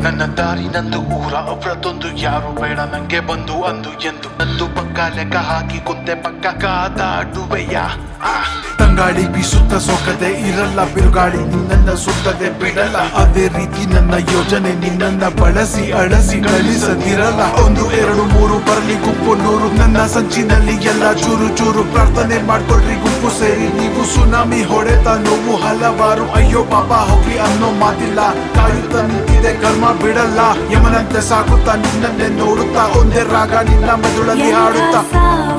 ನನ್ನ ದಾರಿ ನಂದು ಊರ ಅವರದೊಂದು ಯಾರು ಬೇಡ ನಂಗೆ ಬಂದು ಅಂದು ಎಂದು ನಂದು ಪಕ್ಕ ಲೆಕ್ಕ ಹಾಕಿ ಕುಂತೆ ಪಕ್ಕ ಕಾದಾಡುವೆಯ ಆ. ತಂಗಾಳಿ ಬೀಸುತ್ತ ಸೊಕ್ಕದೆ ಇರಲ್ಲ ಬಿರುಗಾಳಿ ನಿನ್ನನ್ನ ಸುತ್ತದೆ ಬಿಡಲ್ಲ ಅದೇ ರೀತಿ ನನ್ನ ಯೋಜನೆ ನಿನ್ನನ್ನ ಬಳಸಿ ಅಳಸಿ ಗಳಿಸದಿರಲ್ಲ ಒಂದು ಎರಡು ಮೂರು ಬರ್ಲಿ ಗುಂಪು ನೂರು ನನ್ನ ಸಂಚಿನಲ್ಲಿ ಎಲ್ಲ ಚೂರು ಚೂರು ಪ್ರಾರ್ಥನೆ ಮಾಡ್ಕೊಳ್ರಿ ಗುಂಪು ಸೇರಿ ನೀವು ಸುನಾಮಿ ಹೊಡೆತ ನೋವು ಹಲವಾರು ಅಯ್ಯೋ ಪಾಪ ಹೋಗಿ ಅನ್ನೋ ಮಾತಿಲ್ಲ ಕಾಯುತ್ತ ನಿಂತಿದೆ ಕರ್ಮ ಬಿಡಲ್ಲ ಯಮನಂತೆ ಸಾಗುತ್ತಾ ನಿನ್ನನ್ನೇ ನೋಡುತ್ತಾ ಒಂದೇ ರಾಗ ನಿನ್ನ ಮೆದುಳಲ್ಲಿ ಎಲ್ಲ ಹಾಡುತ್ತಾ ಸಾವು